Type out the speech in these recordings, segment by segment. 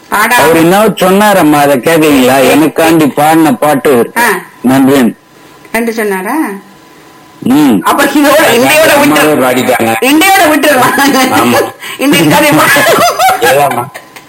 பாடா அவர் என்ன சொன்னாரம்மா அதை கேக்குறீங்களா எனக்காண்டி பாடின பாட்டு ஆ. நன்றேன் ரெண்டு சொன்னாரா ம் அப்ப இதோட இண்டையோட அம்மாவே விட்டு பாடிட்டாங்க இண்டையோட விட்டுடலாம் ஆமா. இன்றைய கதை ஏதாம்மா?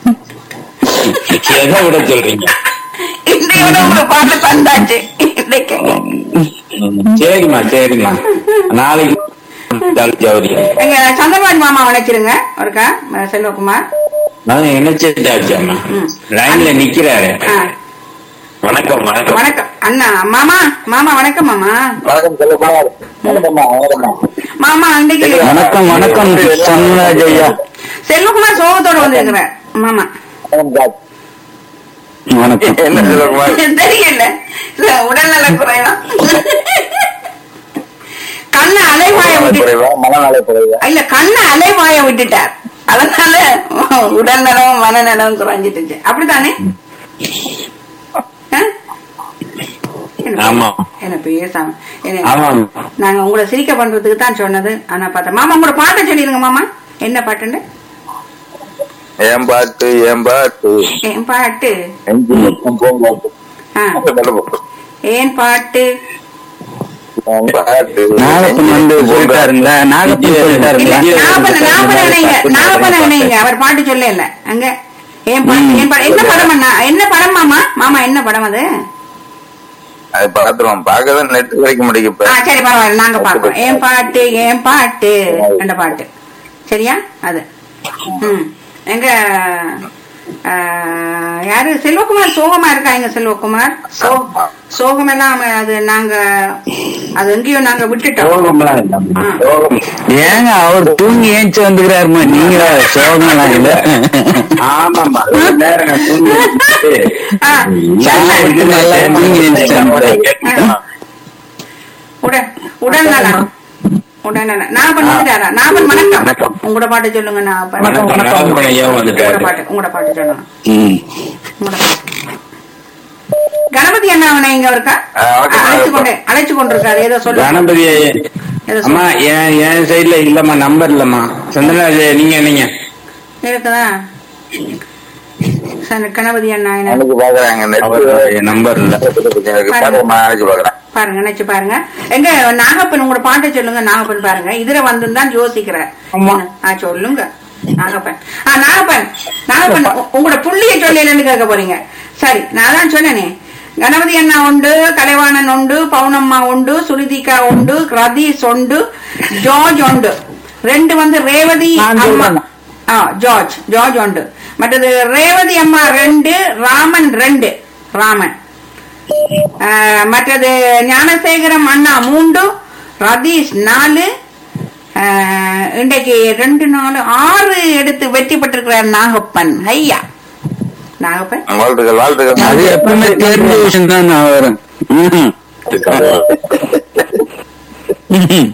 எதை விட சொல்றீங்க இண்டையோட ஒரு பாட்டு தந்தாச்சு இன்றைக்கு சரிம்மா சரிம்மா நாளைக்கு ஜவுரி எங்க சந்திரபாஜ் மாமா வளைச்சிருங்க ஒருக்கா அஹ் செல்வகுமார் நான் நினைச்சிட்டாச்சம்மா லைன்ல நிக்கிறாரு ஆ, வணக்கம் வணக்கம் வணக்கம் அண்ணா மாமா மாமா வணக்கம் மாமா வணக்கம் செல்வகுமார் வணக்கம்மா வணக்கம்மா மாமா அன்றைக்கு வணக்கம் வணக்கம் சன்ராஜ் ஐயா செல்வகுமார் சோகத்தோட வந்திருக்கிறேன் மாமா வணக்கம் சார் வணக்கம் என்ன செல்வகுமார் தெரியல இல்ல, உடல்நல குறைவா கண்ண அலைவாய விட்டு குறைவா மனநல குறைவா இல்ல கண்ண அலைவாய விட்டுட்டார் அதனால உடல்நலம் மனநலம் குறைஞ்சிட்டுச்சு அப்படித்தானே ஆ? என்ன- ஆமா. என்ன பேசாம என்ன- ஆமாம் நாங்க உங்களை சிரிக்க பண்றதுக்கு தான் சொன்னது ஆனா பார்த்தா மாமா உங்களோட பாட்டை சொல்லிருங்க மாமா என்ன பாட்டுன்னு ஏன் பாட்டு ஏன் பாட்டு என் பாட்டு எஞ்சி மட்டும் போங்க ஆ, ஏன் பாட்டு ஏன் பாட்டு நாகப்பன் வந்து சொல்லிட்டாருங்களா நாகப்பன் இல்ல சொல்லிட்டாருங்களா நாகப்பன நாகப்பன இணைங்க நாகப்பன இணைங்க அவர் பாட்டு சொல்ல இல்ல அங்க ஏன் பாட்டு ஏன் பாட்டு என்ன படம் அண்ணா என்ன படம் மாமா மாமா என்ன படம் அது அது பாத்துருவோம் பார்க்கதான் நெட் கிடைக்க மாட்டேங்குது ஆ இப்ப சரி பரவாயில்ல நாங்க பாப்போம் ஏன் பாட்டு ஏன் பாட்டு அந்த பாட்டு சரியா அது ம் எங்க ஆ, யாரு செல்வகுமார் சோகமா இருக்கா எங்க செல்வகுமார் சோ சோகமெல்லாம் அது நாங்க அது எங்கேயோ நாங்க விட்டுட்டோம் சோகம்லாம் இல்ல. ஆ. சோகம். ஏங்க அவர் தூங்கி ஏஞ்சி வந்துக்கிறாருமா நீங்க சோகம்லாம் இல்ல ஆமாமா நேரம் தூங்கி எழுந்திரிச்சு, ஆ, சாப்பிட்டு நல்லா தூங்கி எழுந்திரிச்சாங்க. உடன் உடன் நலம் உடன் நலம் நாகப்பன் வந்துட்டாரா நாகப்பன் வணக்கம் உங்களோட பாட்டு சொல்லுங்க நாகப்பன் வணக்கம், நாகப்பன் ஐயா வந்துட்டாரு. உங்களோட பாட்டு உங்களோட பாட்டு சொல்லுங்க ம். உங்களோட பாட்டு. கணபதி அண்ணா அவனை இங்க இருக்கா ஆ, வணக்கம், அழைச்சு வணக்கம். கொண்டு அழைச்சு கொண்டிருக்காரு ஏதோ சொல்லுங்க கணபதி ஐயா. ஏதோ அம்மா என் என் சைடுல இல்லம்மா நம்பர் இல்லம்மா சந்திரராஜ் நீங்க நீங்க இருக்குதா சரி, கணபதி அண்ணா என்ன அன்னைக்கு பாக்குறாங்க நெட் அவர் நம்பர் இல்ல பாருமா அன்னைக்கு பாக்குறேன் பாருங்க நினைச்சு பாருங்க எங்க நாகப்பன் உங்களோட பாட்டை சொல்லுங்க நாகப்பன் பாருங்க இதுல வந்து தான் யோசிக்கிறேன் ஆ சொல்லுங்க நாகப்பன் ஆ நாகப்பன் நாகப்பன் உ- உங்களோட புள்ளிய சொல்லலன்னு கேட்க போறீங்க சரி நான் தான் சொன்னேனே கணபதி அண்ணா உண்டு கலைவாணன் உண்டு பவுனம்மா உண்டு சுருதிகா உண்டு ரதீஷ் உண்டு ஜார்ஜ் உண்டு ரெண்டு வந்து ரேவதி அம்மா ஆ ஜார்ஜ் ஜார்ஜ் உண்டு மற்றது ரேவதி அம்மா ரெண்டு ராமன் ரெண்டு ராமன் ஆஹ் மற்றது ஞானசேகரம் அண்ணா மூன்று ரதீஷ் நாலு ஆஹ் இன்றைக்கு ரெண்டு நாலு ஆறு எடுத்து வெற்றி பெற்றிருக்கிறார் நாகப்பன் ஐயா நாகப்பன் வாழ்த்துக்கள் அது வாழ்த்துக்கள் எப்பவுமே தெரிஞ்ச விஷயம் தான் நான் வரும் ம். ம்.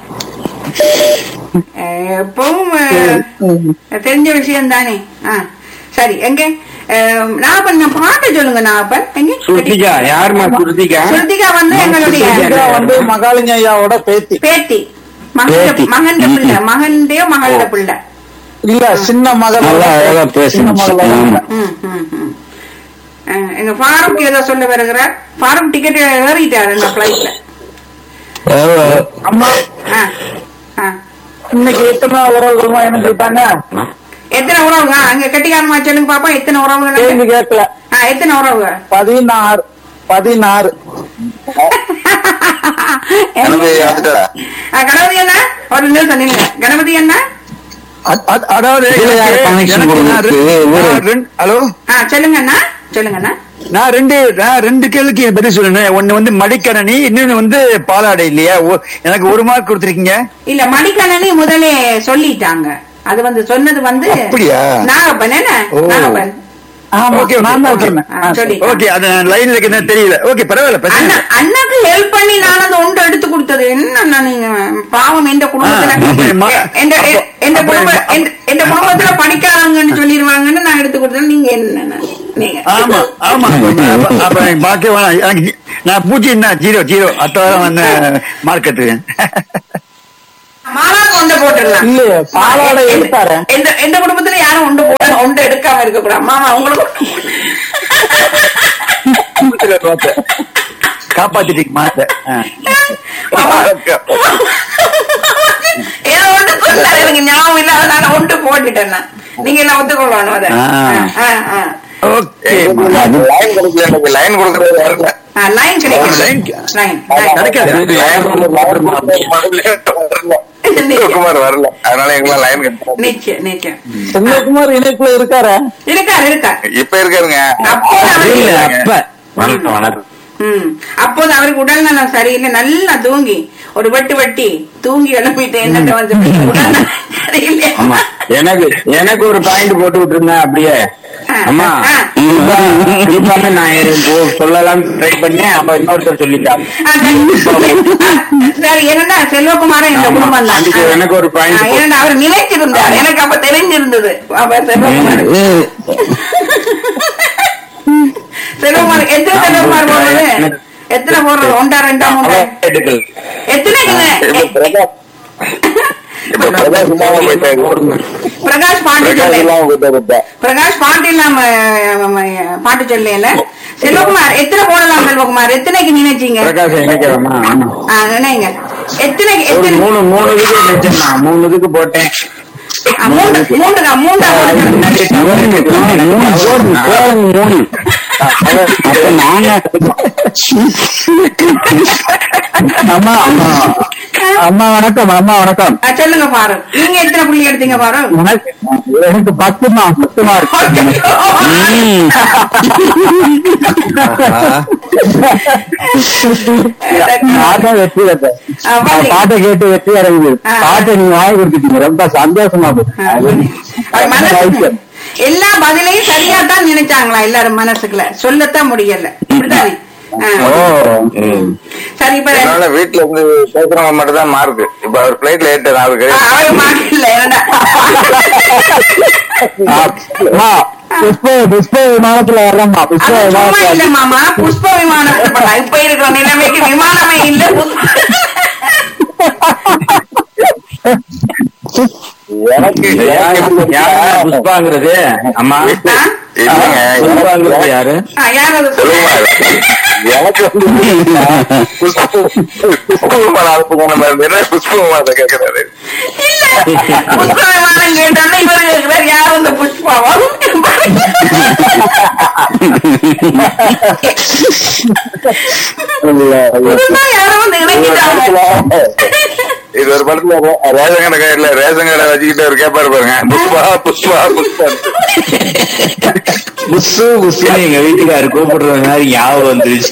ஆஹ் எப்பவும் ஆஹ் தெரிஞ்ச விஷயம் தானே ஆ சரி எங்க ஆஹ் நாகப்பன் நான் பாட்டை சொல்லுங்க நாகப்பன் எங்க ஸ்ருதிகா யாரும்மா ஸ்ருதிகா ஸ்ருதிகா வந்து எங்களுடைய ஸ்ருதிகா வந்து மகாலிங்க ஐயாவோட பேத்தி பேத்தி மகன் பேத்தி. மகன் பிள்ளை மகன்டையோ மகளோட பிள்ளை இல்ல சின்ன மகள் நல்லா அழகா சின்ன பேசுங்க மகளோட ஆமா. ம், ம், ம். அஹ், எங்க ஃபாரூக் ஏதோ சொல்ல வருகிறார் ஃபாரூக் டிக்கெட் ஏறிட்டாரு இந்த பிளைட்ல அஹ், அம்மா இன்னைக்கு எத்தனை உறவுகள் என்ன கேட்டாங்க எத்தனை உறவுங்க அங்க கட்டிக்காரமா சொல்லுங்க பாப்பா எத்தனை உறவுங்க கேள்வி கேட்கல ஆ, எத்தனை உறவுங்க பதினாறு பதினாறு கணபதி வந்துட்டா ஆ, கணபதி அண்ணா ஒரு நிமிஷம் நில்லுங்க கணபதி அண்ணா அ- அ- அதாவது இதுல யார் எனக்கு- connection எனக்கு நான் கொடுக்குறது? ரெண்டு- ஊரு. நான் ரெண்டு- ஹலோ ஆ சொல்லுங்க அண்ணா சொல்லுங்க அண்ணா நான் ரெண்டு நான் ரெண்டு கேள்விக்கு பதில் சொல்லணும் ஒண்ணு வந்து மடிக்கணனி இன்னொன்னு வந்து பாலாடை இல்லையா ஒ- எனக்கு ஒரு மார்க் கொடுத்துருக்கீங்க இல்ல மடிக்கணனி முதலே சொல்லிட்டாங்க அது வந்து சொன்னது வந்து அப்படியா? நாகப்பன் என்ன ஓ. நாகப்பன் ஓகே நான் தான் சொன்னேன் ஆ, சொல்லி. ஓகே அது லைன்ல இருக்குன்னு தெரியல ஓகே பரவாயில்ல பிரச்சனை அண்ணா இல்லை. அண்ணாக்கு ஹெல்ப் பண்ணி நான் அந்த ஒன்று எடுத்து கொடுத்தது என்ன அண்ணா நீங்க பாவம் எந்த குடும்பத்துல ஆ, அப்ப ம- எ- எந்த எ- அப்ப- எந்த அப்ப குடும்ப ம- எந்த- எந்த குடும்பத்துல படிக்காதவங்கன்னு சொல்லிடுவாங்கன்னு நான் எடுத்து கொடுத்தேன் நீங்க என்ன நீங்க ஆமா ஆமா அப்ப- அப்ப எனக்கு பாக்கே வேணாம் எனக்கு நான் பூஜ்ஜி என்ன ஜீரோ ஜீரோ அத்தவாரம் வந்து மார்க்கெட்டு மாலா கொண்டு போட்டுடலாம் இல்லையே, பாலாடை எந்த- எடுத்தாரே. எந்த எந்த குடும்பத்துல யாரும் ஒன்று போட ஒன்று எடுக்க இல்லாம இருக்க கூடாது மாமா உங்களுக்கு காப்பாத்திட்டீங்க மாத்த மாமா, ஏதோ ஒன்று சொன்னாரு எனக்கு ஞாபகம் இல்லாதனால ஒன்று போட்டுட்டேன் நான். நீங்க என்ன ஒத்துக்கொள்ளணும் அதை ஆ. ஆ, ஆ. ஓகே லைன் கொடுக்கல எனக்கு லைன் கொடுக்கறது வரல ஆ, லைன் கிடைக்கும் லைன் லைன் கிடைக்காது. குமார் வரல அதனால எங்களாம் லைன் கிடைக்கும் நிச்சயம் நிச்சயம் செல்வகுமார் இணைப்புல இருக்காரா இருக்காரு இருக்காரு இருக்கார் இப்ப இருக்காருங்க அப்போ இல்ல அவருக்கு- அப்ப வணக்கம் வணக்கம் ம். அப்போது அவருக்கு உடல் நலம் சரியில்லை நல்லா தூங்கி ஒரு வெட்டு வெட்டி தூங்கி எழுப்பிட்டு என்னட்ட வந்து உடல் நலம் சரியில்லை ஆமா எனக்கு எனக்கு ஒரு பாயிண்ட் போட்டு விட்டுருந்தேன் அப்படியே அம்மா ஆ. குறிப்பாக நான் இப்போ சொல்லலாம் ட்ரை பண்ணேன் அப்ப இன்னொருத்தர் சொல்லிட்டான் ஆ, சரி. ஆ, சரி என்னடா செல்வகுமாரன் இந்த ஆமா. குடும்பம் தான் அதுக்கு எனக்கு ஒரு point ஆ, என்னடா அவர் நிலைச்சிருந்தார் எனக்கு அப்ப தெரிஞ்சிருந்தது அப்ப செல்வகுமார் செல்வகுமார் எத்தனை செல்வகுமார் போடுறது எத்தனை போடுறது ஒன்றா ரெண்டா மூணா எடுக்கல் எத்தனை இப்ப பிரகாஷ் இப்ப பிரகாஷ் இல்லாம போயிட்டாரு பிரகாஷ் பாண்டி பிரகாஷ் சொல்ல இல்லாம போயிட்டாரு இப்ப. பிரகாஷ் பாண்டி இல்லாம அஹ், பாட்டு சொல்லல செல்வகுமார் எத்தனை போடலாம் செல்வகுமார் எத்தனைக்கு நினைச்சீங்க பிரகாஷ் நினைக்கிறேம்மா ஆமா. ஆ, நினைங்க எத்தனைக்கு ஒரு எத்தனை மூணு மூணு இதுக்கு நினைச்சேன் நான் மூணு இதுக்கு போட்டேன் ஆ, மூன்று மூன்றுக்கா மூன்றா போடுங்க. அம்மா அம்மா வணக்கம் அம்மா வணக்கம் ஆ, சொல்லுங்க பாரு நீங்க எத்தனை புள்ளி எடுத்தீங்க பாரு எனக்கு எனக்கு பத்துமா பத்துமா பாட்டை வெற்றி பெற்ற ஆ, பாத்தீங்க. பாட்டை கேட்டு வெற்றி அடைஞ்சு ஆ. பாட்டை நீங்க வாங்கி கொடுத்துட்டீங்க ரொம்ப சந்தோஷமா ஆ, அது மனசுக்கு எல்லா பதிலையும் சரியா தான் நினைச்சாங்களா எல்லாரும் மனசுக்குள்ள சொல்லத்தான் முடியல அப்படித்தானே ஆ. ஓ சரி இப்ப அதனால வீட்டுல இருந்து பேசுறவங்க மட்டும் தான் மார்க் இப்ப அவர் பிளைட்ல ஏற்றாரு அவருக்கு ஆ, அவரு மாட்டில்ல என்னடா அம்மா, புஷ்ப புஷ்ப விமானத்துல வர்றோம்மா புஷ்ப அது சும்மா விமானத்துல இல்ல மாமா புஷ்ப விமானம் பண்ணலாம். இப்ப இருக்கிற நிலைமைக்கு விமானமே இல்ல எனக்கு யாரு புஷ்பாங்கிறது அம்மா ஆ? இல்லைங்க புஷ்பாங்கிறது யாரு ஆ, யார் அது சொல்லுங்க எனக்கு வந்து புஷ்பகுமார் அனுப்புங்க நம்ம என்ன புஷ்பகுமார் கேட்கிறாரு இல்ல புஷ்ப விமானம் கேட்டோன்னே இவரு கேட்கிறார் யார் அந்த புஷ்பாவா புஷ்பா யாரோ வந்து இறங்கிட்டாங்க இது ஒரு படத்துல ரே- ரேஷன் கடை கையில ரேஷன் கடை வச்சுக்கிட்டு ஒரு கேப்பாரு பாருங்க புஷ்பா புஷ்பா புஷ்பா புஷ்பு புஷ்பு எங்க வீட்டுக்காரு கூப்பிடுற மாதிரி ஞாபகம் வந்துருச்சு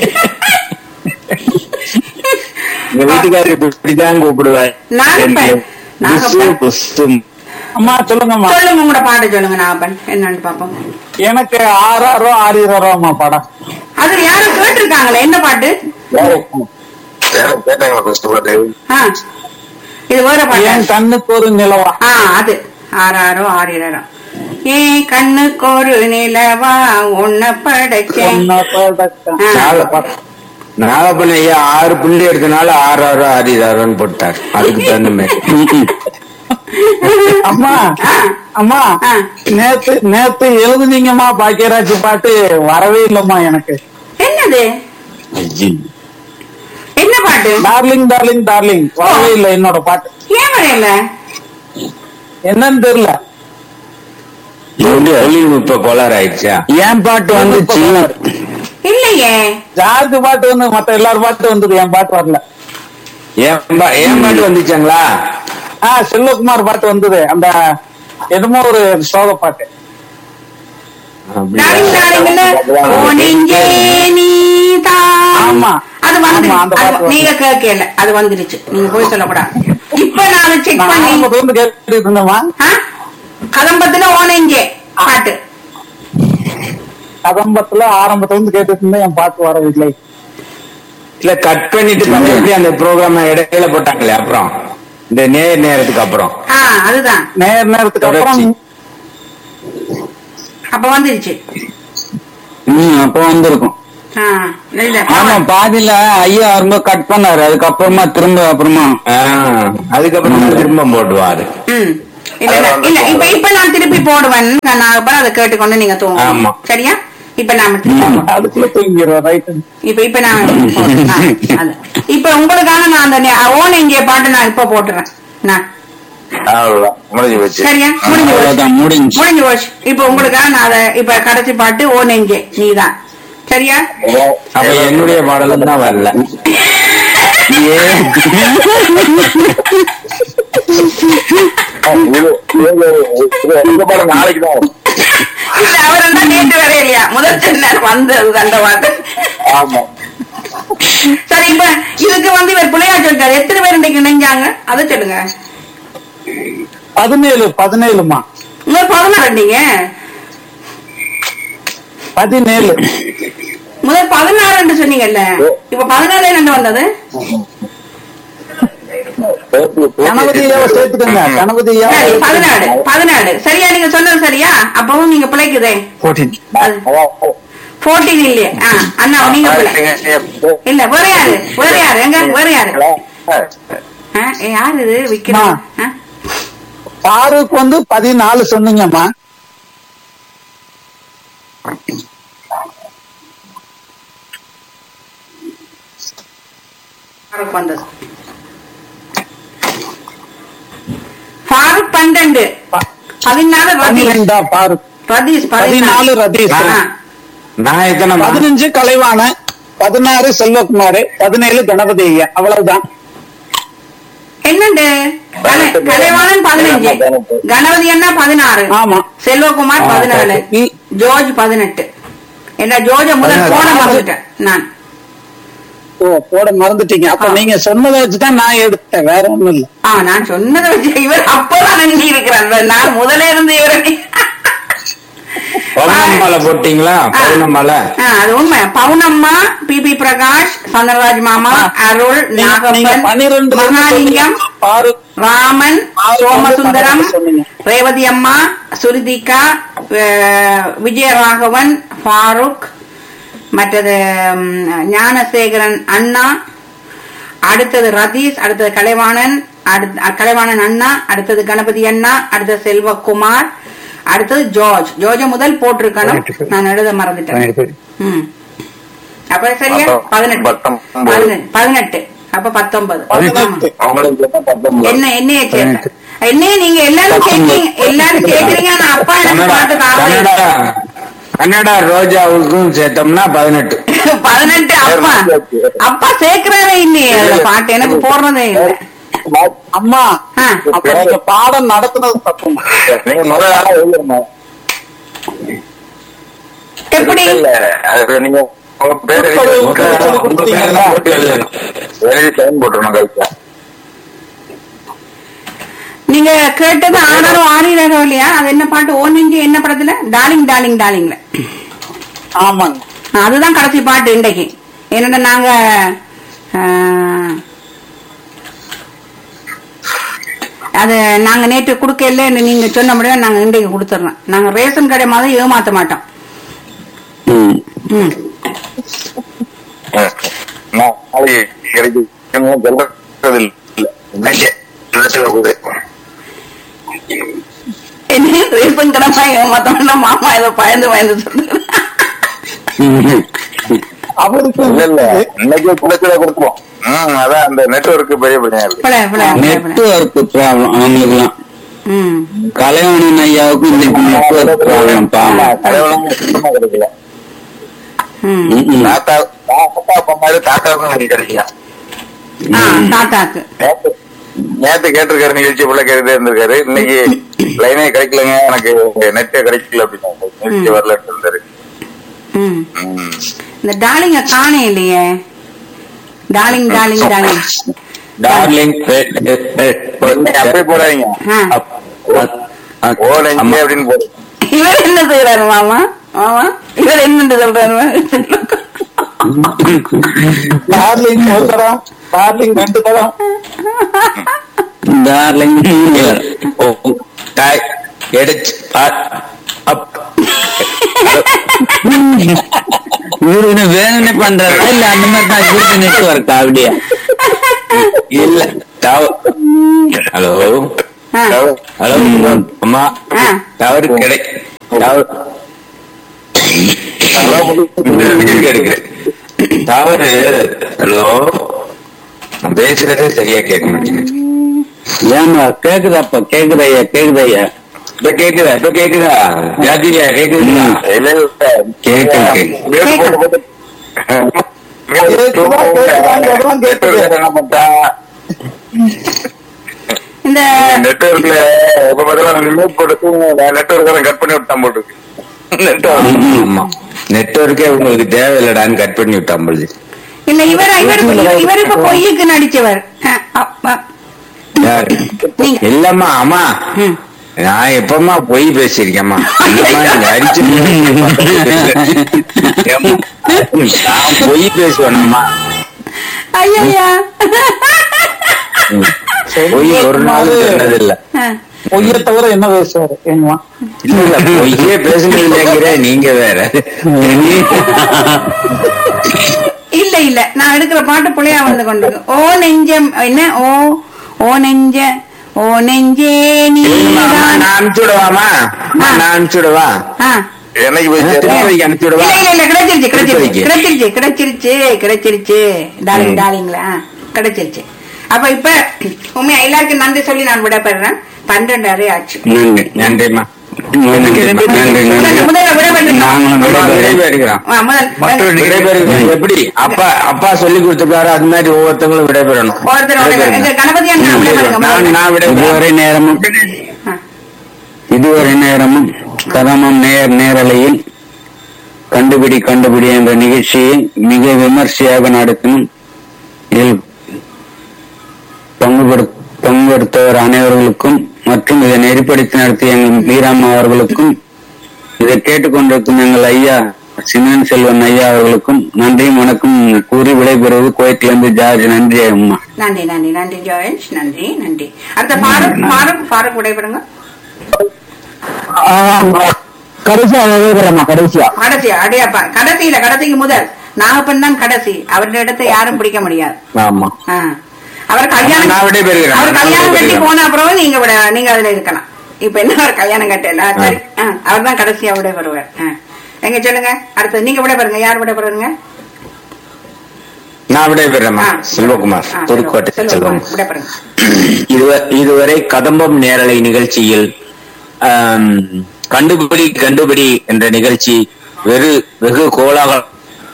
எங்க வீட்டுக்காரு இப்படிதான் கூப்பிடுவார் நாகப்பன். புஷ்பு நாகப்பன். புஷ்பு அம்மா சொல்லுங்கம்மா சொல்லுங்க உங்களோட பாட்டு சொல்லுங்க நாகப்பன் என்னன்னு பாப்போம் எனக்கு ஆறாயிரம் ஆறாயிரமா படம் அது யாரும் கேட்டிருக்காங்களே என்ன பாட்டு கேட்டாங்களா புஷ்பாட்டு ஆ இது வேற பாட்டு என் கண்ணுக்கு ஒரு நிலவா ஆ அது ஆறாரோ ஆறிரோ ஏன் கண்ணுக்கு ஒரு நிலவா உன்னை படைச்சேன் ஆ. நாகப்பன் ஐயா ஆறு புள்ளி எடுத்தனால ஆறாயிரம் ஆறாயிரம் போட்டார் அதுக்கு தகுந்த மாதிரி அம்மா ஆ. அம்மா ஆ. நேத்து நேத்து எழுதுனீங்கம்மா பாக்கியராஜ் பாட்டு வரவே இல்லம்மா எனக்கு என்னது ஐயோ. என்ன பாட்டு டார்லிங் டார்லிங் டார்லிங் வரவே இல்லை என்னோட பாட்டு ஏன் வரையில என்னன்னு தெரியல எப்படி தொழில்நுட்ப கோளாறு ஆயிடுச்சா என் பாட்டு வந்துச்சு இல்லையே ஜார்ஜ் பாட்டு வந்து மத்த எல்லாரும் பாட்டு வந்தது என் பாட்டு வரல என் பா- என் பாட்டு வந்துச்சாங்களா ஆ செல்வகுமார் பாட்டு வந்தது அந்த என்னமோ ஒரு சோக பாட்டு அப்படியா? டார்லிங் டார்லிங்ல ஓ நெஞ்சே நீதான் ஆமா. அது ஆமா, அந்த வந்து பாட்டு வந்து. நீங்க கேட்கல அது வந்துருச்சு நீங்க போய் சொல்லக்கூடாது இப்ப நான் செக் நான் பண்ணி ஆரம்பத்துல இருந்து கேட்டுட்டு இருந்தேம்மா ஆ? கதம்பத்துல ஓ நெஞ்சே பாட்டு கதம்பத்துல ஆரம்பத்துல இருந்து கேட்டுட்டு இருந்தேன் என் பாட்டு வரவில்லை இல்ல கட் பண்ணிட்டு மறுபடி அந்த ப்ரோக்ராம் இடையில போட்டாங்களே அப்புறம் இந்த நேர் நேரத்துக்கு அப்புறம் ஆ அதுதான் நேர நேரத்துக்கு அப்புறம் தொடர்ச்சி. அப்ப வந்துருச்சு ம் அப்ப வந்திருக்கும் ஆ, இல்ல ஆமா பாதியில ஐயா ரொம்ப கட் பண்ணாரு அதுக்கப்புறமா திரும்ப அப்புறமா அதுக்கப்புறமா திரும்ப போட்டுவாரு ம் இல்ல இல்ல இல்ல இப்ப இப்ப நான் திருப்பி போடுவேன் நான் அப்புறம் அதை கேட்டுக்கொண்டு நீங்க தூங்க ஆமா. சரியா இப்ப நான் திருப்பி போடுவேன். அதுக்குள்ள தூங்கிடுவோம் ரைட் இப்ப இப்ப நான் போடுறேன். ஆ, அது. இப்ப உங்களுக்காக நான் அந்த நே- ஓன் இங்கே பாட்டு நான் இப்ப போட்டுறேன் நான் அவ்வளவுதான் முடிஞ்சு போச்சு சரியா முடிஞ்சு போச்சு அவ்வளவுதான் முடிஞ்சு முடிஞ்சு போச்சு இப்ப உங்களுக்காக நான் அதை இப்ப கடைசி பாட்டு ஓ நெஞ்சே நீதான் சரியா அப்ப என்னுடைய பாடலும் தான் வரல ஏ இது இது- இது- இந்த படம் நாளைக்கு தான் வரும். இல்ல அவர் என்ன நேற்று வர இல்லையா முதல் சொன்னார் வந்தது அந்த பாட்டு ஆமா சரி இப்ப இதுக்கு வந்து இவர் பிள்ளையா சொல்லிட்டாரு எத்தனை பேர் இன்னைக்கு இணைஞ்சாங்க அதை சொல்லுங்க பதினேழு பதினேழுமா முதல் பதினாறு நீங்க பதினேழு முதல் பதினாறுன்னு சொன்னீங்கல்ல இப்ப பதினாறு ரெண்டு வந்தது கணபதியாவை சேர்த்துக்கங்க கணபதியா சரி பதினாறு பதினாறு சரியா நீங்க சொன்னது சரியா அப்பவும் நீங்க பிழைக்குதே போர்டீன் அது போர்டீன் இல்லையே ஆ, அண்ணா நீங்க பிள்ளை இல்ல வேற யாரு வேற யாரு எங்க வேற யாரு ஆ, ஏ, யாரு இது விக்ரம் ஆ? ஃபாரூக் வந்து பதினாலு சொன்னீங்கம்மா ஃபாரூக் வந்தது ஃபாரூக் பன்னெண்டு பதினாலு ரதீஷ் பன்னிரெண்டா ஃபாரூக் ரதீஷ் பதினாலு ரதீஷ் ஆ. நான் எத்தனை பதினஞ்சு கலைவான பதினாறு செல்வகுமார் பதினேழு கணபதி ஐயா அவ்வளவுதான் என்னண்டு கலை- கலைவாணன் பதினஞ்சு கணபதி அண்ணா பதினாறு ஆமா செல்வகுமார் ஆ, பதினாலு நீ- ஜோர்ஜ் பதினெட்டு என்ன ஜோர்ஜ முதல் பதினாறு. போன மறந்துட்டேன் நான் ஓ போட மறந்துட்டீங்க அப்ப ஆ. நீங்க சொன்னதை வச்சுதான் நான் எடுத்தேன் வேற ஒண்ணும் இல்ல ஆ நான் சொன்னதை வச்சு இவர் அப்பதான் எண்ணி இருக்கிறார் நான் முதல்ல இருந்து இவரை பௌர்ணமாலை போட்டீங்களா ஆ. பௌர்ணமாலை ஆ, அது உண்மை பவுனம்மா பி பி பிரகாஷ் சந்திரராஜ் மாமா அருள் நீங்க நாகப்பன் பன்னிரெண்டு மகாலிங்கம் ஃபாரூக் ராமன் ஆறு சோமசுந்தரம் வந்து சொன்னீங்க. ரேவதி அம்மா சுருதிகா அஹ், விஜயராகவன் ஃபாரூக் மற்றது ம், ஞானசேகரன் அண்ணா அடுத்தது ரதீஷ் அடுத்தது கலைவாணன் அடுத்த கலைவாணன் அண்ணா அடுத்தது கணபதி அண்ணா அடுத்தது செல்வகுமார் அடுத்தது ஜார்ஜ் ஜார்ஜ முதல் போட்டிருக்கணும் நான் எழுத மறந்துட்டேன் ம் அப்ப சரியா அப்ப பதினெட்டு பத்தொன்பது. பதினெட்டு பதினெட்டு அப்ப பத்தொன்பது பதினெட்டு. ஆமா. அவங்களுக்கு என்ன பத்தொன்பது. என்ன என்னைய சேர்த்த என்னைய நீங்க எல்லாரும் கேட்கறீங்க எல்லாரும் கேக்குறீங்க ஆனா அப்பா எனக்கு கன்னடா பாட்டு கன்னடா காவல் கன்னடா ரோஜாவுக்கும் சேர்த்தோம்னா பதினெட்டு பதினெட்டு அப்பா அப்பா சேர்க்கிறதே இல்லையே அதுல பாட்டு எனக்கு போடுறதே இல்லை அம்மா ஆ. அப்ப நீங்க பாடம் நடத்துனது தப்புமா நீங்க முதல் ஆளா எழுதுறீங்க. எப்படி இல்ல, அது நீங்க உங்க பேர் எழுதி உங்க உங்க பேர் பேர் கொடுத்தீங்களா? போட்டு எழுதுங்க. எழுதி சைன் போட்டுருணும் கழுத்துல. நீங்க கேட்டது ஆனாலும் ஆடினாரோ இல்லையா அது என்ன பாட்டு ஓ நெஞ்சு என்ன படத்துல டார்லிங் டார்லிங் டார்லிங்ல ஆமாங்க அதுதான் கடைசி பாட்டு இன்றைக்கு என்னடா நாங்க ஆ, அது நாங்க நேற்று கொடுக்கல நீங்க சொன்ன முடியாது நாங்க இன்றைக்கு கொடுத்துறோம் நாங்க ரேஷன் கடை மாதிரி ஏமாத்த மாட்டோம் ம். ம். ம். நாளைக்கு கிடைக்கும் சொல்றது இல்ல. இன்னைக்கு எழுத்துல கொடு. என்ன ரேஷன் கடை மாதிரி ஏமாத்த மாட்டோம் மாமா ஏதோ பயந்து பயந்து சொல்றேன் அவருக்கு இல்ல இல்ல இன்னைக்கு குளத்துல கொடுப்போம் ம் அதான் அந்த நெட்வொர்க் பெரிய பிரச்சனை இருக்கு பிள்ளை பிள்ளை பிள்ளை, பிள்ளை. நெட்வொர்க் ப்ராப்ளம் அவங்களுக்குலாம் ம் கலைவாணன் ஐயாவுக்கும் இன்னைக்கு நெட்வொர்க் ப்ராப்ளம் பாவம் கடவுளும் சுத்தமா கிடைக்கல ம் ம், ம். தாத்தா தாத்தா பண்ணாரு தாத்தாவுக்கும் எனக்கு கிடைக்கல ஆ தாத்தாக்கு நேத்து நேத்து கேட்டிருக்காரு நிகழ்ச்சி ஃபுல்லா கேட்டுட்டே இருந்திருக்காரு இன்னைக்கு லைனே கிடைக்கலங்க எனக்கு நெட்டே கிடைக்கல அப்படின்னு நிகழ்ச்சி வரலன்னு இருந்தாரு ம் ம். இந்த டார்லிங்க காணே இல்லையே டார்லிங் டார்லிங் டார்லிங் டார்லிங் நீங்க அப்படியே போடாதீங்க ஆ. ஓ நெஞ்சே அப்படின்னு போடு இவர் என்ன செய்யறாரு மாமா மாமா இவர் என்னன்னு சொல்றாரு டார்லிங் ஒரு தரம் டார்லிங் ரெண்டு தரம் டார்லிங் எடுச்சு அப் இவரு என்ன வேணும்னே பண்றாரா இல்ல அந்த மாதிரி தான் இவருக்கு நெட்வொர்க் அப்படியா இல்ல ஹலோ ஆ டவர் ஹலோ அம்மா ஆ. தவறு கிடை தவறு எடுக்கிறேன் தவறு ஹலோ பேசுறதே சரியா கேட்க மாட்டேங்குது ஏமா கேக்குதாப்பா கேக்குதையா கேக்குதையா இப்ப கேக்குதா இப்ப கேக்குதா ஜாதிரியா கேக்குதுங்களா இல்ல, இல்ல. கேக்கு, கேக்கு. மேல போட்டு போட்டு. என்ன பண்றா? இந்த நெட்வொர்க்ல எப்ப பார்த்தாலும் மியூட் போட்டு நெட்வொர்க் கட் பண்ணி விட்டான் போட்டு நெட்வொர்க் ஆமா நெட்வொர்க்கே உங்களுக்கு தேவையில்லடான்னு கட் பண்ணி விட்டான் பொழுது இல்ல இவர் இவர் இவர் இப்ப பொய்யுக்கு நடிச்சவர் ஆ, அப்ப. யாரு நீங்க. இல்லம்மா அம்மா ம். நான் எப்பமா பொய் பேசியிருக்கேம்மா இல்லம்மா, நீங்க அடிச்சு ஏம்மா, நான் பொய் பேசுவேனம்மா ஐயா பொய் ஒரு நாள் சொன்னதில்ல பொய்யை தவிர என்ன பேசுவாரு ஏங்கம்மா இல்ல இல்ல பொய்யே பேசுனது இல்லைங்கிற நீங்க வேற இல்ல இல்ல நான் எடுக்கிற பாட்டு புள்ளையா வந்து கொண்டு ஓ நெஞ்சம் என்ன ஓ ஓ நெஞ்ச ஓ நெஞ்சே இல்லம்மா, அம்மா, நீதான் நான் அனுப்பிச்சுடுவாமா நான் அனுப்பிச்சுடுவா ஆ. என்னைக்கு போய் சேரும்? திருப்பதிக்கு அனுப்பிச்சுடுவா இல்ல இல்ல இல்ல கிடைச்சிருச்சு கிடைச்சிருச்சு திருப்பதிக்கு. கிடைச்சிருச்சு கிடைச்சிருச்சு கிடைச்சிருச்சு டாலிங் டாலிங்களா கிடைச்சிருச்சு அப்ப இப்ப உண்மையா எல்லாருக்கும் நன்றி சொல்லி நான் விடப்படுறேன் பன்னெண்டாவே ஆச்சு நன்றி நன்றிம்மா நன்றி நன்றி நன்றி முதல்ல விடப்பட்டு நாங்களும் விடைபெறுகிறோம் ஆ, முதல் மற்றொரு நிகழ்ச்சி. விடைபெறுகிறோம் எப்படி அப்பா அப்பா சொல்லி கொடுத்துருக்காரு அது மாதிரி ஒவ்வொருத்தங்களும் விடைபெறணும் ஒருத்தர் ஒருத்தர். இந்த கணபதி அண்ணா விடைபெறுங்க நான் முதல்ல. நான் விடை இதுவரை நேரமும் ஆ. இதுவரை நேரமும் கதமம் நேர் நேரலையில் கண்டுபிடி கண்டுபிடி என்ற நிகழ்ச்சியை மிக விமர்சையாக நடத்தினும் இதில் பங்குபெடு- பங்கெடுத்தவர் அனைவர்களுக்கும் மற்றும் இதை நெறிப்படுத்தி நடத்திய எங்கள் மீராம்மா அவர்களுக்கும் இதை கேட்டுக்கொண்டிருக்கும் எங்கள் ஐயா சின்னன் செல்வன் ஐயா அவர்களுக்கும் நன்றியும் வணக்கம் கூறி விடைபெறுவது குவைத்திலிருந்து ஜார்ஜ் நன்றி அம்மா நன்றி நன்றி நன்றி ஜோயன்ஸ் நன்றி நன்றி அடுத்த ஃபாரூக் ஃபாரூக் ஃபாரூக் விடைபெறுங்க கடைசியா விடைபெறமா கடைசியா கடைசி அடையாப்பா கடைசியில கடைசிக்கு முதல் நாகப்பன் தான் கடைசி அவருடைய இடத்தை யாரும் பிடிக்க முடியாது ஆமா ஆ. அவர் கல்யாணம் நான் விடைபெறுகிறேன். அவர் நான் கல்யாணம் கட்டி விடைபெறுகிறேன். போன அப்புறம் நீங்க விட நீங்க அதுல இருக்கலாம் இப்ப என்ன அவர் கல்யாணம் கட்டல சரி அவர் தான் கடைசியா விட வருவார் எங்க சொல்லுங்க அடுத்து நீங்க விட பாருங்க யார் விட பாருங்க நான் விடைபெறேம்மா ஆ. செல்வகுமார் ஆ, புதுக்கோட்டை செல்வகுமார், செல்வம் விட பாருங்க இதுவ- இதுவரை கதம்பம் நேரலை நிகழ்ச்சியில் ஆம், கண்டுபிடி கண்டுபிடி என்ற நிகழ்ச்சி வெறு வெகு கோலாகலம்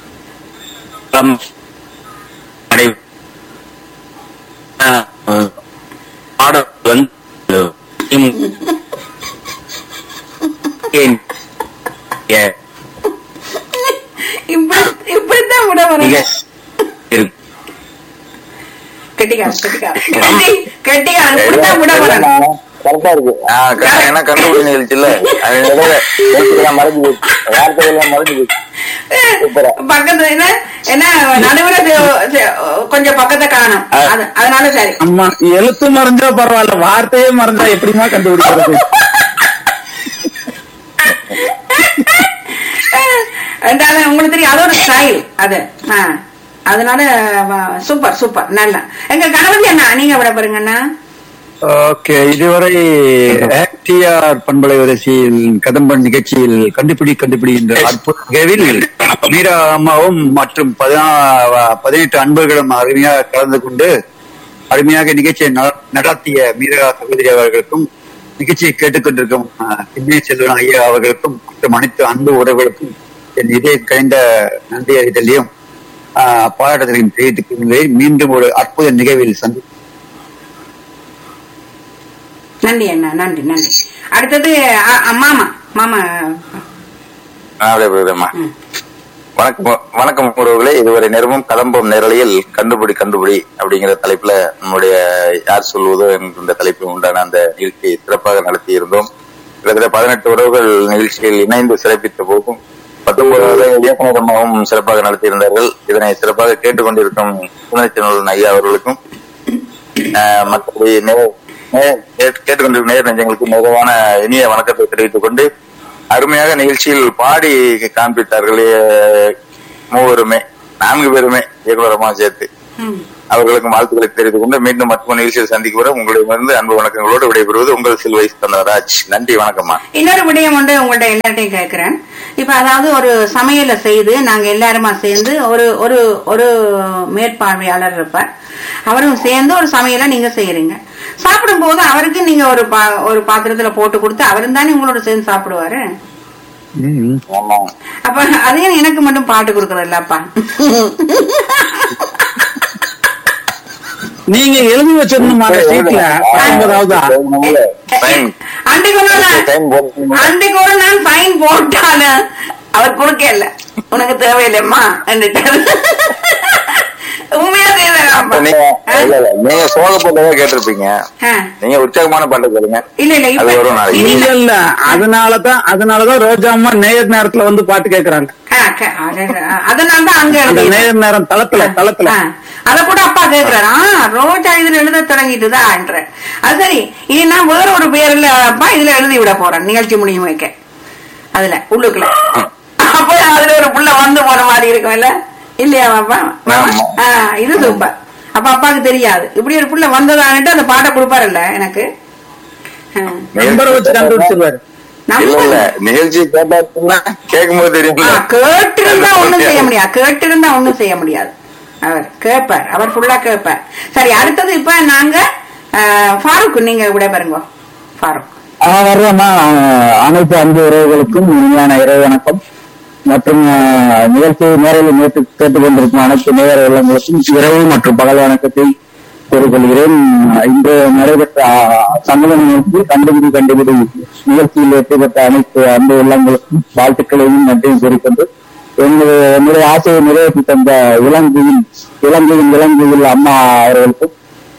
நடை- ஆ, ஆ, பாடல் வந்து இம்- ஏன், ஏ, இப்படி இப்படித்தான் விட மிக வருங்க இருக்கு கெட்டிக்கார கெட்டிக்கார கெட்டி கெட்டிக்கார இப்படித்தான் விட வரணும் கரெக்டா இருக்கு ஆ, க- ஏன்னா கண்டுபிடி நிகழ்ச்சி இல்ல அது இடையில எழுத்துக்கெல்லாம் மறைஞ்சு போச்சு வார்த்தைகள்லாம் மறைஞ்சு போச்சு சூப்பரா. பக்கத்துல என்ன என்ன நடுவுல செ- செ- கொஞ்சம் பக்கத்தை காணும் அது அதனால சரி அம்மா எழுத்து மறைஞ்சா பரவாயில்ல வார்த்தையே மறைஞ்சா எப்படிமா கண்டுபிடிக்கிறது ரெண்டாவது உங்களுக்கு தெரியும் அது ஒரு ஸ்டைல் அது ஆ. அதனால வ- சூப்பர் சூப்பர் நல்லா எங்க கணபதி அண்ணா நீங்க விட பாருங்க அண்ணா ஓகே இதுவரை டிஆர் பண்பலை வரிசையில் கதம்பன் நிகழ்ச்சியில் கண்டுபிடி கண்டுபிடி என்ற அற்புத நிகழ்வில் மீரா அம்மாவும் மற்றும் பதினா- பதினெட்டு அன்பர்களும் அருமையாக கலந்து கொண்டு அருமையாக நிகழ்ச்சியை நட- நடத்திய மீரா சகோதரி அவர்களுக்கும் நிகழ்ச்சியை கேட்டுக்கொண்டிருக்கும் அஹ், சின்ன செல்வன் ஐயா அவர்களுக்கும் மற்றும் அனைத்து அன்பு உறவுகளுக்கும் என் இதய கழிந்த நன்றி அறிதலையும் அஹ், பாராட்டுதலையும் தெரிவித்துக் கொள்கிறேன் மீண்டும் ஒரு அற்புத நிகழ்வில் சந்தி நன்றி அண்ணா நன்றி நன்றி அடுத்தது அ- அ- மாமா மாமா ஆ, அப்படியே போயிருந்தேம்மா. ம். வணக்கம் வணக்கம் உறவுகளே இதுவரை நேரமும் கதம்பம் நேரலையில் கண்டுபிடி கண்டுபிடி அப்படிங்கிற தலைப்புல நம்முடைய யார் சொல்வதோ என்கின்ற தலைப்பில் உண்டான அந்த நிகழ்ச்சியை சிறப்பாக நடத்தி இருந்தோம் கிட்டத்தட்ட பதினெட்டு உறவுகள் நிகழ்ச்சியில் இணைந்து சிறப்பித்த போதும் பத்தொன்பதாவது இயக்குநரமாகவும் சிறப்பாக நடத்தியிருந்தார்கள் இதனை சிறப்பாக கேட்டுக்கொண்டிருக்கும் புனச்செல்வன் ஐயா அவர்களுக்கும் ஆஹ், மற்றபடி நே- நே- கேட்டு- கேட்டுக்கொண்டிருக்கும் நேர் நெஞ்சங்களுக்கு நிறைவான இனிய வணக்கத்தை தெரிவித்துக் கொண்டு அருமையாக நிகழ்ச்சியில் பாடி காண்பித்தார்களே மூவருமே நான்கு பேருமே இயக்குநரமாக சேர்த்து ம். அவர்களுக்கும் வாழ்த்துக்களை தெரிவித்துக் கொண்டு மீண்டும் மற்றொரு நிகழ்ச்சியில் சந்திக்கும் வரை உங்களிடமிருந்து அன்பு வணக்கங்களோடு விடைபெறுவது உங்கள் சில்வை தந்தராஜ் நன்றி வணக்கம்மா இன்னொரு விடயம் வந்து உங்கள்ட்ட எல்லார்ட்டையும் கேட்கிறேன் இப்ப அதாவது ஒரு சமையலை செய்து நாங்க எல்லாருமா சேர்ந்து ஒரு ஒரு ஒரு மேற்பார்வையாளர் இருப்பார் அவரும் சேர்ந்து ஒரு சமையலை நீங்க செய்யறீங்க சாப்பிடும் போது அவருக்கு நீங்க ஒரு பா- ஒரு பாத்திரத்துல போட்டு கொடுத்து அவரும் தானே உங்களோட சேர்ந்து சாப்பிடுவாரு ம். ஆமா அப்ப அதையும் எனக்கு மட்டும் பாட்டு கொடுக்கறது இல்லப்பா நீங்க எழுதி வச்சிருந்தோம் அந்த சீட்ல பத்தொன்பதாவதா Fine. அன்றைக்கு ஒரு நாள் Fine போட்டு- அன்றைக்கு ஒரு நாள் ஃபைன் போட்டாலும் அவர் கொடுக்கல உனக்கு தேவையில்லைம்மா என்றுட்டாரு. உண்மையா அப்ப நீங்க இல்ல, இல்ல, நீங்க சோகப்பட்டதா கேட்டிருப்பீங்க நீங்க உற்சாகமான பாட்டு கேளுங்க இல்ல இல்ல அது வரும் இப்ப நாளைக்கு. இல்ல, இல்ல இல்ல. இல்ல அதனாலதான் அதனாலதான் ரோஜா அம்மா நேர் நேரத்துல வந்து பாட்டு கேக்குறாங்க ஆ, க- அட- அதனாலதான் அங்க அந்த எழுதி நேர் நேரம் தளத்துல தளத்துல அத கூட அப்பா கேக்குறாரு ஆ, ரோஜா இதுல எழுத தொடங்கிட்டுதா என்ற அது சரி இது நான் வேற ஒரு பேர்ல அப்பா இதுல எழுதி விட போறேன் நிகழ்ச்சி முடியும் வைக்க அதுல உள்ளுக்குள்ள அப்ப அதுல ஒரு புள்ள வந்து போன மாதிரி இருக்கும்ல இல்லையா அப்பா மாமா? ஆமா. ஆ, இது சூப்பர் அப்ப அப்பாவுக்கு தெரியாது இப்படி ஒரு புள்ள வந்ததான்ட்டு அந்த பாட்டை கொடுப்பாருல்ல எனக்கு ஆ. நம்பரை வச்சு கண்டுபிடிச்சிருவாரு நம்ம- இல்ல இல்ல நிகழ்ச்சி கேட்டாச்சுன்னா கேட்கும் போது தெரியும் ஆ, கேட்டிருந்தா ஒண்ணும் செய்ய முடியாது கேட்டிருந்தா ஒண்ணும் செய்ய முடியாது அவர் கேட்பார் அவர் ஃபுல்லா கேட்பார் சரி அடுத்தது இப்ப நாங்க ஆ, ஃபாரூக் நீங்க விட பாருங்க ஃபாரூக் வர்றோம்னா அனைத்து அன்பு உறவுகளுக்கும் இனிமையான இரவு வணக்கம் மற்றும் அஹ், நிகழ்ச்சியை நேரில் நேற்று கேட்டுக்கொண்டிருக்கும் அனைத்து நேர உள்ளங்களுக்கும் இரவு மற்றும் பகல் வணக்கத்தை கூறிக்கொள்கிறேன் இன்று நடைபெற்ற அஹ், சமூக நிகழ்ச்சி கண்டுபிடி கண்டுபிடி நிகழ்ச்சியில் வெற்றி பெற்ற அனைத்து அன்பு உள்ளங்களுக்கும் வாழ்த்துக்களையும் நன்றியும் கூறிக்கொண்டு என்னுடைய என்னுடைய ஆசையை நிறைவேற்றி தந்த இளங்குயில் இளங்குயில் இளங்குயில் அம்மா அவர்களுக்கும்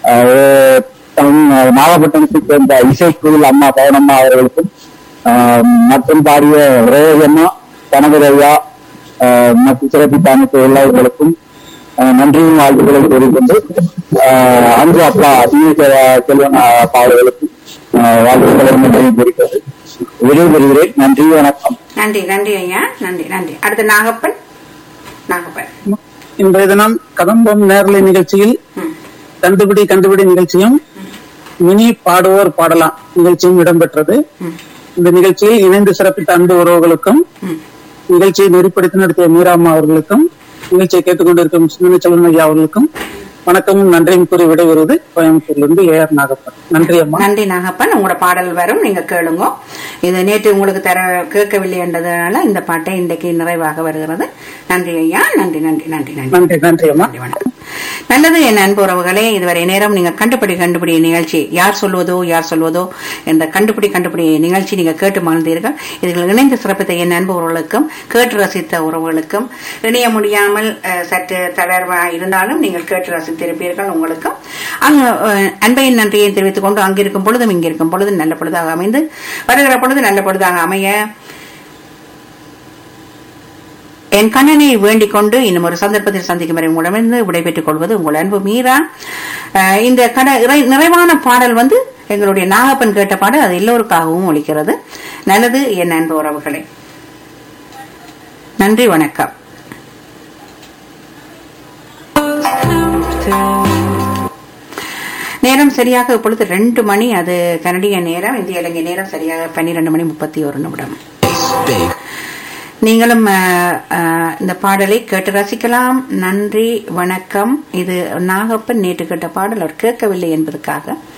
அஹ், தம்- நாகப்பட்டினத்தை சேர்ந்த இசைக்குயில் அம்மா பவனம்மா அவர்களுக்கும் ஆஹ், மற்றும் பாடிய ரோஜம்மா கனகரையா மற்றும் சிறப்பித்த அனைத்து உள்ளவர்களுக்கும் ஆஹ், நன்றியும் வாழ்த்துக்களை கூறிக்கொண்டு ஆஹ், அன்பு அப்பா சிவ செல்வன் அப்பா அவர்களுக்கும் ஆஹ், வாழ்த்துக்களை நன்றியும் கூறிக்கொண்டு விடைபெறுகிறேன் நன்றி வணக்கம் நன்றி நன்றி ஐயா நன்றி நன்றி அடுத்து நாகப்பன் நாகப்பன் இன்றைய தினம் கதம்பம் நேரலை நிகழ்ச்சியில் ம். கண்டுபிடி கண்டுபிடி நிகழ்ச்சியும் மினி பாடுவோர் பாடலாம் நிகழ்ச்சியும் இடம்பெற்றது இந்த நிகழ்ச்சியில் இணைந்து சிறப்பித்த அன்பு உறவுகளுக்கும் நிகழ்ச்சியை நெறிப்படுத்தி நடத்திய மீராம்மா அவர்களுக்கும் நிகழ்ச்சியை கேட்டுக்கொண்டிருக்கும் சிந்தனை செல்வன் ஐயா அவர்களுக்கும் வணக்கமும் நன்றியும் கூறி விடைபெறுவது கோயம்புத்தூரிலிருந்து ஏ ஆர் நாகப்பன் நன்றி அம்மா நன்றி நாகப்பன் உங்களோட பாடல் வரும் நீங்க கேளுங்க இது நேற்று உங்களுக்கு தர கேட்கவில்லை என்றதுனால இந்த பாட்டை இன்றைக்கு நிறைவாக வருகிறது நன்றி ஐயா நன்றி நன்றி நன்றி நன்றி நன்றி நன்றி அம்மா நன்றி, வணக்கம். நல்லது என் அன்பு உறவுகளே இதுவரை நேரம் நீங்க கண்டுபிடி கண்டுபிடி நிகழ்ச்சி யார் சொல்வதோ யார் சொல்வதோ என்ற கண்டுபிடி கண்டுபிடி நிகழ்ச்சி நீங்க கேட்டு மகிழ்ந்தீர்கள் இதில் இணைந்து சிறப்பித்த என் அன்பு உறவுகளுக்கும் கேட்டு ரசித்த உறவுகளுக்கும் இணைய முடியாமல் அஹ், சற்று தளர்வா இருந்தாலும் நீங்கள் கேட்டு ரசித்திருப்பீர்கள் உங்களுக்கும் அங்கு அஹ், அன்பையின் நன்றியை தெரிவித்துக் கொண்டு அங்கிருக்கும் பொழுதும் இங்கிருக்கும் பொழுதும் நல்ல பொழுதாக அமைந்து வருகிற பொழுது நல்ல பொழுதாக அமைய என் கண்ணனை வேண்டிக் கொண்டு இன்னும் ஒரு சந்தர்ப்பத்தில் சந்திக்கும் வரை உங்களிடமிருந்து விடைபெற்றுக் கொள்வது உங்கள் அன்பு மீரா அஹ் இந்த கட இறை- நிறைவான பாடல் வந்து எங்களுடைய நாகப்பன் கேட்ட பாடல் அது எல்லோருக்காகவும் ஒலிக்கிறது நல்லது என் அன்பு உறவுகளே நன்றி வணக்கம் நேரம் சரியாக இப்பொழுது ரெண்டு மணி அது கனடிய நேரம் இந்திய இலங்கை நேரம் சரியாக பன்னிரண்டு மணி முப்பத்தி ஒரு நிமிடம் நீங்களும் அஹ், அஹ், இந்த பாடலை கேட்டு ரசிக்கலாம் நன்றி வணக்கம் இது நாகப்பன் நேற்று கேட்ட பாடல் அவர் கேட்கவில்லை என்பதற்காக